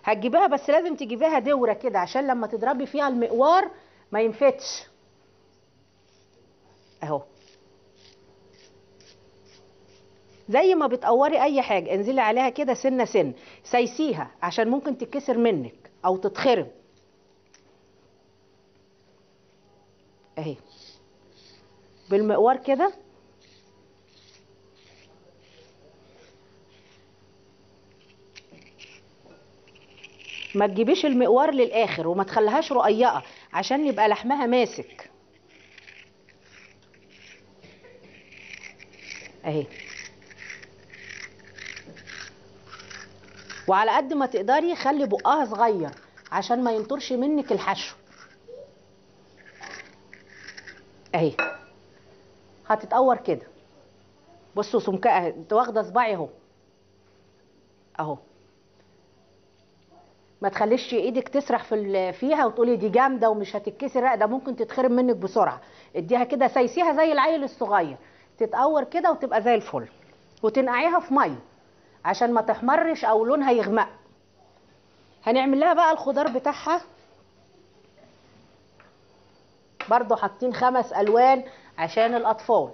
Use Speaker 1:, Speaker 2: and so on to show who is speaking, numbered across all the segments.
Speaker 1: هتجيبيها بس لازم تجيبيها دوره كده عشان لما تضربي فيها المقوار ما ينفتش اهو زي ما بتقوري اي حاجه انزلي عليها كده سنه سن سيسيها عشان ممكن تتكسر منك او تتخرم اهي بالمقوار كده ما تجيبيش المقوار للاخر وما تخليهاش رقيقه عشان يبقى لحمها ماسك اهي وعلى قد ما تقدري خلي بقها صغير عشان ما ينطرش منك الحشو اهي هتتقور كده بصوا سمكها انت واخده صباعي اهو اهو ما تخليش ايدك تسرح في ال- فيها وتقولي دي جامده ومش هتتكسر لا ده ممكن تتخرم منك بسرعه اديها كده سيسيها زي العيل الصغير تتقور كده وتبقى زي الفل وتنقعيها في ميه عشان ما تحمرش او لونها يغمق هنعمل لها بقى الخضار بتاعها برضو حاطين خمس الوان عشان الاطفال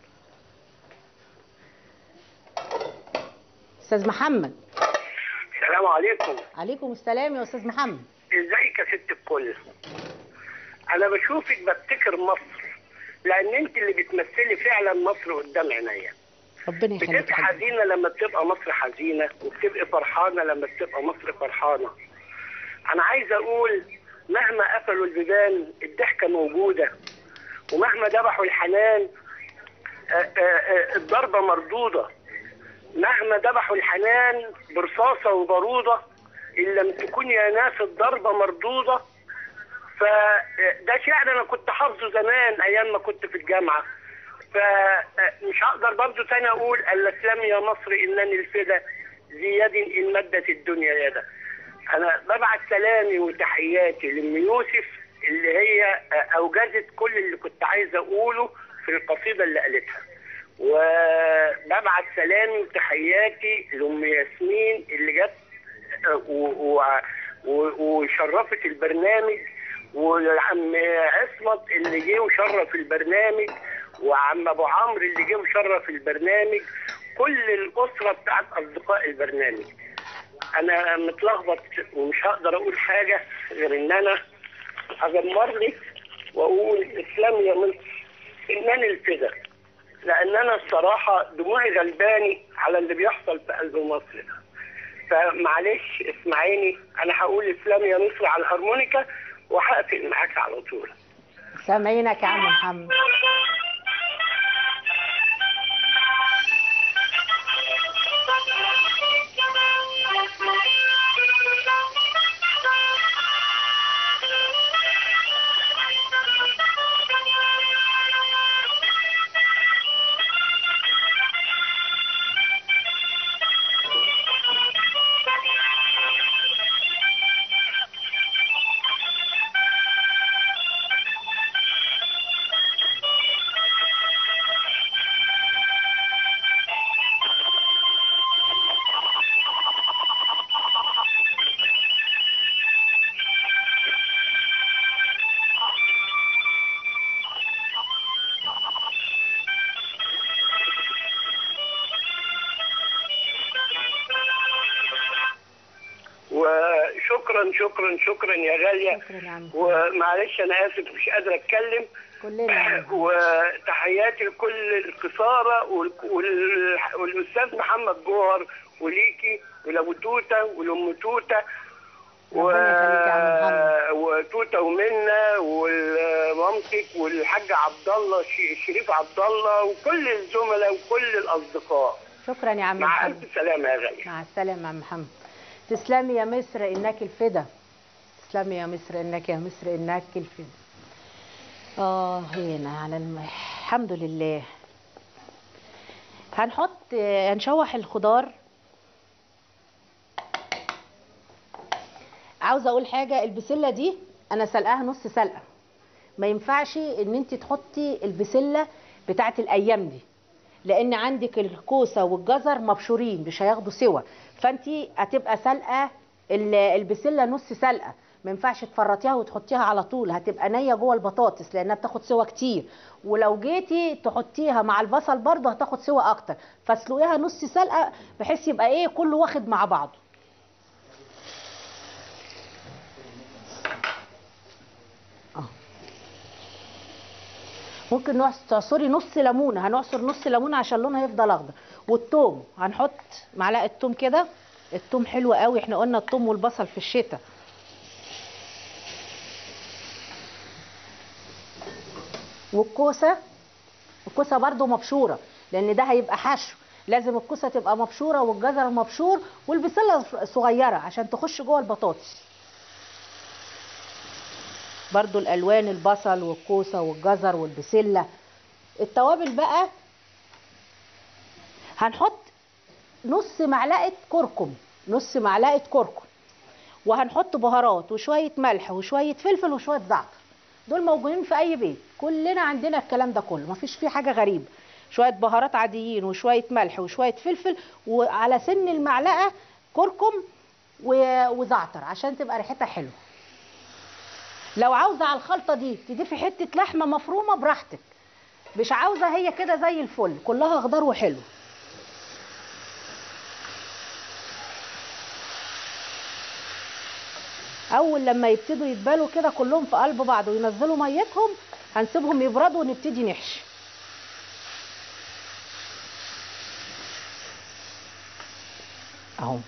Speaker 1: استاذ محمد
Speaker 2: السلام عليكم
Speaker 1: عليكم السلام يا استاذ محمد
Speaker 2: ازيك يا ست الكل انا بشوفك ببتكر مصر لان انت اللي بتمثلي فعلا مصر قدام عينيا
Speaker 1: ربنا يخليك
Speaker 2: بتبقى
Speaker 1: يا حبيبي.
Speaker 2: حزينه لما بتبقى مصر حزينه وبتبقى فرحانه لما بتبقى مصر فرحانه انا عايز اقول مهما قفلوا البيبان الضحكه موجوده ومهما ذبحوا الحنان آه، آه، آه، الضربه مردوده مهما ذبحوا الحنان برصاصه وباروده ان لم تكن يا ناس الضربه مردوده فده شعر انا كنت حافظه زمان ايام ما كنت في الجامعه فمش هقدر برضو تاني اقول الاسلام يا مصر انني الفدا ذي يد ان مدت الدنيا يدا انا ببعت سلامي وتحياتي لام يوسف اللي هي اوجدت كل اللي كنت عايز اقوله في القصيده اللي قالتها وببعت سلامي وتحياتي لام ياسمين اللي جت و- و- و- وشرفت البرنامج وعم عصمت اللي جه وشرف البرنامج وعم ابو عمرو اللي جه وشرف البرنامج كل الاسره بتاعت اصدقاء البرنامج انا متلخبط ومش هقدر اقول حاجه غير ان انا هجمر لك واقول اسلام يا مصر انني الفدا لان انا الصراحه دموعي غلباني على اللي بيحصل في قلب مصر ده فمعلش اسمعيني انا هقول اسلام يا مصر على الهارمونيكا وهقفل معاك على طول
Speaker 1: سامعينك يا عم محمد
Speaker 2: وشكرا شكرا شكرا يا غاليه
Speaker 1: شكرا يا عم
Speaker 2: ومعلش انا اسف مش قادر اتكلم
Speaker 1: كلنا يا عم محمد.
Speaker 2: وتحياتي لكل القصارى وال- وال- والاستاذ محمد جوهر وليكي ولابو توته ولام توته و...
Speaker 1: ربنا يخليك يا عم محمد.
Speaker 2: وتوته ومنى ومامتك والحاج عبد الله ش- شريف عبد الله وكل الزملاء وكل الاصدقاء
Speaker 1: شكرا يا عم
Speaker 2: مع
Speaker 1: محمد
Speaker 2: الف سلامه يا غاليه
Speaker 1: مع السلامة يا عم محمد تسلمي يا مصر انك الفدا تسلمي يا مصر انك يا مصر انك الفدا اه هنا على الم... الحمد لله هنحط هنشوح الخضار عاوزه اقول حاجه البسله دي انا سلقاها نص سلقه ما ينفعش ان انت تحطي البسله بتاعت الايام دي لان عندك الكوسه والجزر مبشورين مش هياخدوا سوا فانت هتبقى سلقه ال- البسله نص سلقه ما ينفعش تفرطيها وتحطيها على طول هتبقى نيه جوه البطاطس لانها بتاخد سوا كتير ولو جيتي تحطيها مع البصل برضه هتاخد سوا اكتر فاسلقيها نص سلقه بحيث يبقى ايه كله واخد مع بعضه آه. ممكن نعص- تعصري نص ليمونه هنعصر نص ليمونه عشان لونها يفضل اخضر والثوم هنحط معلقه ثوم كده الثوم حلو قوي احنا قلنا الثوم والبصل في الشتاء والكوسه الكوسه برضو مبشوره لان ده هيبقى حشو لازم الكوسه تبقى مبشوره والجزر مبشور والبسله صغيره عشان تخش جوه البطاطس برضو الالوان البصل والكوسه والجزر والبسله التوابل بقى هنحط نص معلقه كركم نص معلقه كركم وهنحط بهارات وشويه ملح وشويه فلفل وشويه زعتر دول موجودين في اي بيت كلنا عندنا الكلام ده كله مفيش فيه حاجه غريبه شويه بهارات عاديين وشويه ملح وشويه فلفل وعلى سن المعلقه كركم و- وزعتر عشان تبقى ريحتها حلوه لو عاوزه على الخلطه دي تضيفي حته لحمه مفرومه براحتك مش عاوزه هي كده زي الفل كلها خضار وحلو اول لما يبتدوا يتبالوا كده كلهم في قلب بعض وينزلوا ميتهم هنسيبهم يبردوا ونبتدي نحشي اهو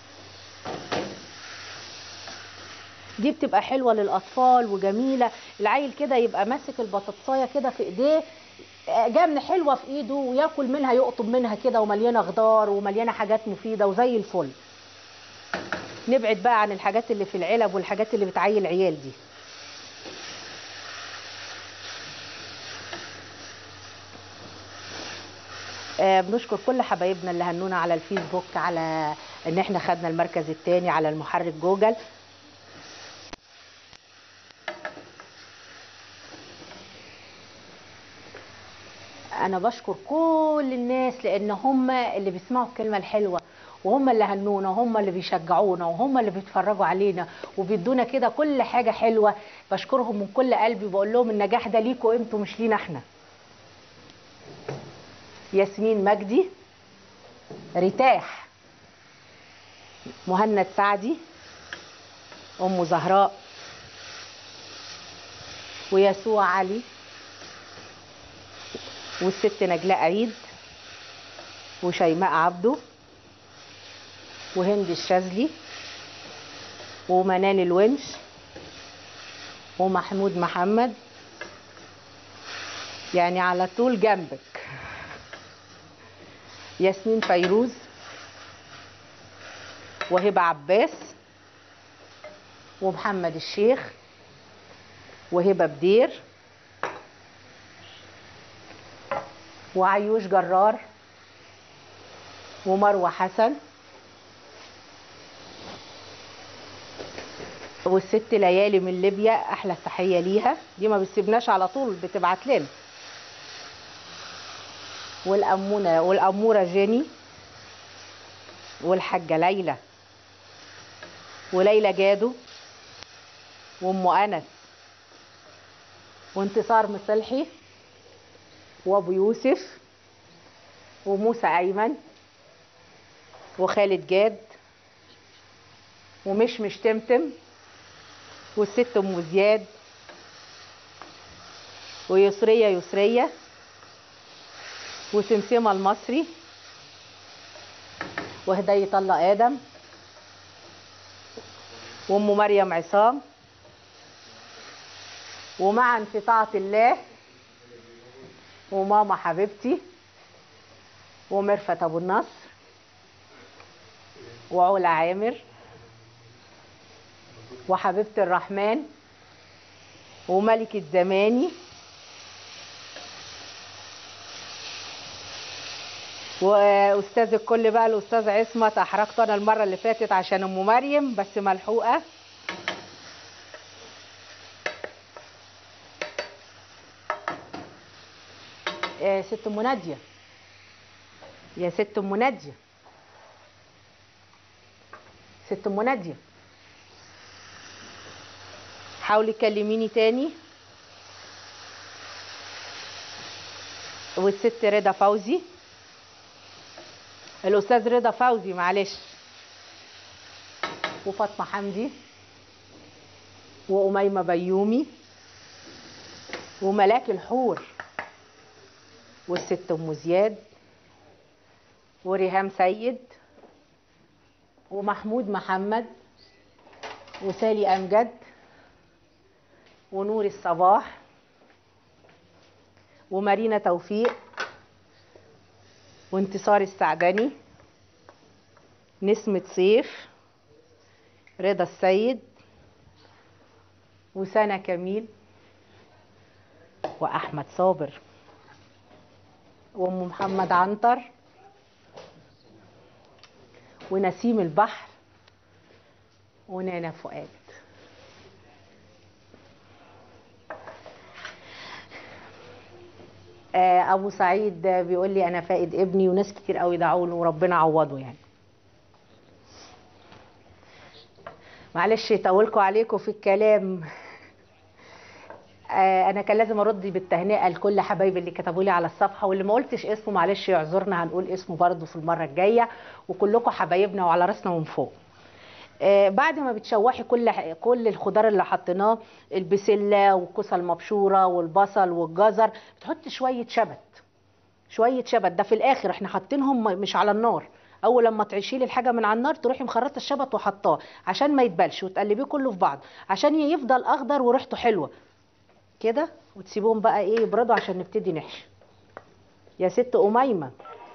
Speaker 1: دي بتبقى حلوه للاطفال وجميله العيل كده يبقى ماسك البطاطسايه كده في ايديه آه، جبنه حلوه في ايده وياكل منها يقطب منها كده ومليانه خضار ومليانه حاجات مفيده وزي الفل نبعد بقى عن الحاجات اللي في العلب والحاجات اللي بتعيل العيال دي آه، بنشكر كل حبايبنا اللي هنونا على الفيسبوك على ان احنا خدنا المركز الثاني على المحرك جوجل انا بشكر كل الناس لان هم اللي بيسمعوا الكلمه الحلوه وهم اللي هنونا وهم اللي بيشجعونا وهم اللي بيتفرجوا علينا وبيدونا كده كل حاجه حلوه بشكرهم من كل قلبي وبقول لهم النجاح ده ليكوا انتوا مش لينا احنا ياسمين مجدي رتاح مهند سعدي ام زهراء ويسوع علي والست نجلاء عيد وشيماء عبده وهند الشاذلي ومنال الونش ومحمود محمد يعني على طول جنبك ياسمين فيروز وهبة عباس ومحمد الشيخ وهبة بدير وعيوش جرار ومروة حسن والست ليالي من ليبيا احلى تحيه ليها دي ما بتسيبناش على طول بتبعت لنا والامونه والاموره جيني والحاجه ليلى وليلى جادو وام انس وانتصار مصلحي وابو يوسف وموسى ايمن وخالد جاد ومشمش تمتم والست ام زياد ويسريه يسريه وسمسمه المصري وهدية الله ادم وام مريم عصام ومعا في طاعه الله وماما حبيبتي ومرفت ابو النصر وعلا عامر وحبيبه الرحمن وملكه زماني واستاذ الكل بقى الاستاذ عصمت احرجته انا المره اللي فاتت عشان ام مريم بس ملحوقه يا ست ام ناديه يا ست ام ناديه ست ام ناديه حاولي تكلميني تاني والست رضا فوزي الاستاذ رضا فوزي معلش وفاطمه حمدي وأميمة بيومي وملاك الحور والست أم زياد وريهام سيد ومحمود محمد وسالي أمجد ونور الصباح ومارينا توفيق وانتصار السعدني نسمة صيف رضا السيد وسنة كميل وأحمد صابر وأم محمد عنتر ونسيم البحر ونانا فؤاد آه، ابو سعيد بيقول لي انا فائد ابني وناس كتير قوي دعوا له وربنا عوضه يعني معلش طولكوا عليكم في الكلام آه، انا كان لازم ارد بالتهنئه لكل حبايبي اللي كتبوا لي على الصفحه واللي ما قلتش اسمه معلش يعذرنا هنقول اسمه برضه في المره الجايه وكلكم حبايبنا وعلى راسنا من فوق آه، بعد ما بتشوحي كل كل الخضار اللي حطيناه البسله والكوسه المبشوره والبصل والجزر بتحطي شويه شبت شويه شبت ده في الاخر احنا حاطينهم مش على النار اول لما تعيشي لي الحاجه من على النار تروحي مخرطه الشبت وحطاه عشان ما يتبلش وتقلبيه كله في بعض عشان يفضل اخضر وريحته حلوه كده وتسيبوهم بقى ايه يبردوا عشان نبتدي نحشي يا ست اميمه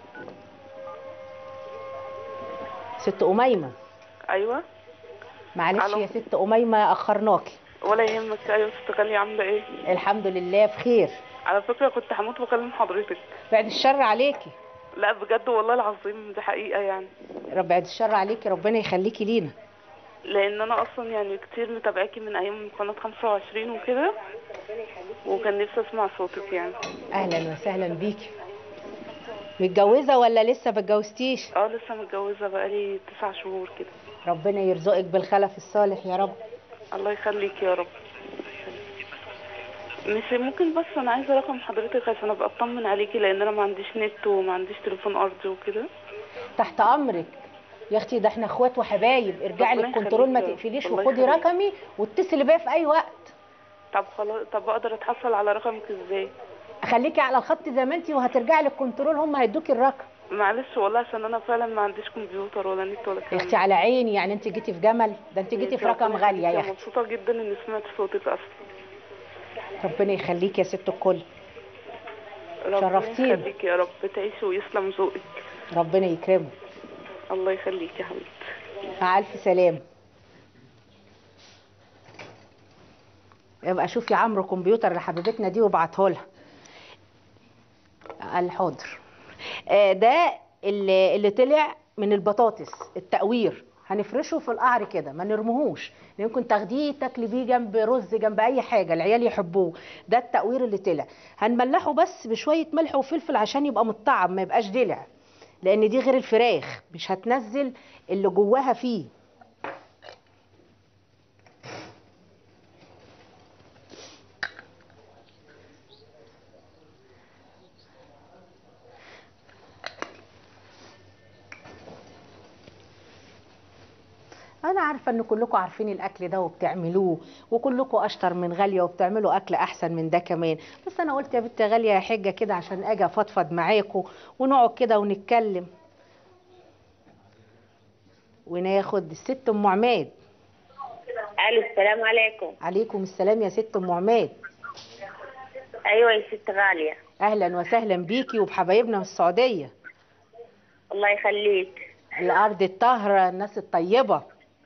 Speaker 1: ست اميمه
Speaker 3: ايوه
Speaker 1: معلش
Speaker 3: ألو.
Speaker 1: يا ست اميمه اخرناكي
Speaker 3: ولا يهمك ايوه ست غالية عامله ايه
Speaker 1: الحمد لله بخير
Speaker 3: على فكره كنت هموت واكلم حضرتك
Speaker 1: بعد الشر عليكي
Speaker 3: لا بجد والله العظيم دي حقيقه يعني
Speaker 1: رب بعد الشر عليكي ربنا يخليكي لينا
Speaker 3: لان انا اصلا يعني كتير متابعاكي من ايام قناه 25 وكده وكان نفسي اسمع صوتك يعني
Speaker 1: اهلا وسهلا بيكي متجوزه ولا لسه ما اتجوزتيش
Speaker 3: اه لسه متجوزه بقالي تسع شهور كده
Speaker 1: ربنا يرزقك بالخلف الصالح يا رب
Speaker 3: الله يخليك يا رب مش ممكن بس انا عايزه رقم حضرتك عشان ابقى اطمن عليكي لان انا ما عنديش نت وما عنديش تليفون ارضي وكده
Speaker 1: تحت امرك يا اختي ده احنا اخوات وحبايب ارجعي
Speaker 3: ربنا
Speaker 1: للكنترول ما
Speaker 3: يخليك يا رب.
Speaker 1: تقفليش
Speaker 3: الله
Speaker 1: وخدي
Speaker 3: يخليك.
Speaker 1: رقمي واتصلي بيا في اي وقت
Speaker 3: طب خلاص طب اقدر اتحصل على رقمك ازاي
Speaker 1: خليكي على الخط زي ما انتي وهترجعي للكنترول هم هيدوكي الرقم
Speaker 3: معلش والله عشان انا فعلا ما عنديش كمبيوتر ولا نت ولا
Speaker 1: يا
Speaker 3: الكلام
Speaker 1: اختي على عيني يعني انت جيتي في جمل ده انت جيتي في رقم
Speaker 3: ربنا
Speaker 1: غاليه يا
Speaker 3: يخليك.
Speaker 1: اختي
Speaker 3: مبسوطه جدا اني سمعت صوتك اصلا
Speaker 1: ربنا يخليكي يا ست الكل
Speaker 3: ربنا
Speaker 1: شرفتيني.
Speaker 3: يخليك يا رب تعيشي ويسلم ذوقك
Speaker 1: ربنا يكرمك
Speaker 3: الله يخليك يا حبيبتي
Speaker 1: مع الف سلامه يبقى شوفي عمرو كمبيوتر لحبيبتنا دي وابعته لها الحاضر آه، ده اللي, اللي طلع من البطاطس التقوير هنفرشه في القعر كده ما نرموهوش يمكن تاخديه تاكلي بيه جنب رز جنب اي حاجه العيال يحبوه ده التقوير اللي طلع هنملحه بس بشويه ملح وفلفل عشان يبقى متطعم ما يبقاش دلع لان دي غير الفراخ مش هتنزل اللي جواها فيه انا عارفه ان كلكم عارفين الاكل ده وبتعملوه وكلكم اشطر من غاليه وبتعملوا اكل احسن من ده كمان بس انا قلت يا بنت غاليه يا حجه كده عشان اجي افضفض معاكم ونقعد كده ونتكلم وناخد الست ام عماد
Speaker 4: الو السلام عليكم
Speaker 1: عليكم السلام يا ست ام عماد
Speaker 4: ايوه يا ست غاليه
Speaker 1: اهلا وسهلا بيكي وبحبايبنا في السعوديه
Speaker 4: الله يخليك
Speaker 1: الارض الطاهره الناس الطيبه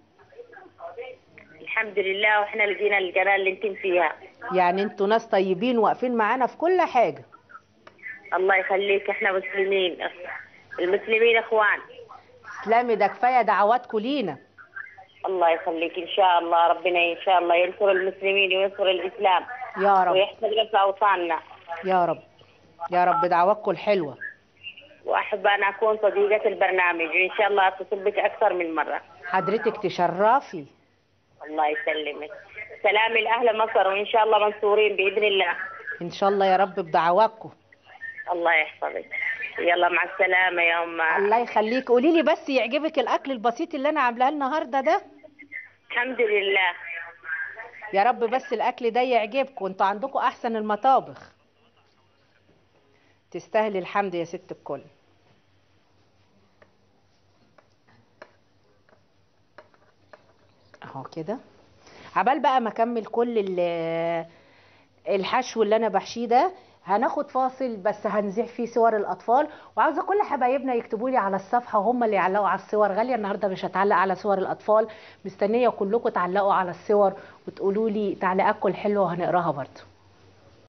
Speaker 4: الحمد لله واحنا لقينا القناه اللي انتم فيها
Speaker 1: يعني انتوا ناس طيبين واقفين معانا في كل حاجه
Speaker 4: الله يخليك احنا مسلمين المسلمين اخوان
Speaker 1: تسلمي ده كفايه دعواتكم لينا
Speaker 4: الله يخليك ان شاء الله ربنا ان شاء الله ينصر المسلمين وينصر الاسلام
Speaker 1: يا رب
Speaker 4: ويحفظ لنا في اوطاننا
Speaker 1: يا رب يا رب دعواتكم الحلوه
Speaker 4: واحب ان اكون صديقه البرنامج وان شاء الله اتصل بك اكثر من مره
Speaker 1: حضرتك تشرفي
Speaker 4: الله يسلمك سلامي لاهل مصر وان شاء الله منصورين باذن الله
Speaker 1: ان شاء الله يا رب بدعواكم
Speaker 4: الله يحفظك يلا مع السلامه يا ام
Speaker 1: الله يخليك قولي لي بس يعجبك الاكل البسيط اللي انا عاملاه النهارده ده
Speaker 4: الحمد لله
Speaker 1: يا رب بس الاكل ده يعجبكم انتوا عندكم احسن المطابخ تستاهلي الحمد يا ست الكل اهو كده عبال بقى ما اكمل كل ال- الحشو اللي انا بحشيه ده هناخد فاصل بس هنزيح فيه صور الاطفال وعاوزه كل حبايبنا يكتبوا لي على الصفحه وهم اللي يعلقوا على الصور غاليه النهارده مش هتعلق على صور الاطفال مستنيه كلكم تعلقوا على الصور وتقولوا لي تعليقاتكم الحلوه وهنقراها برضه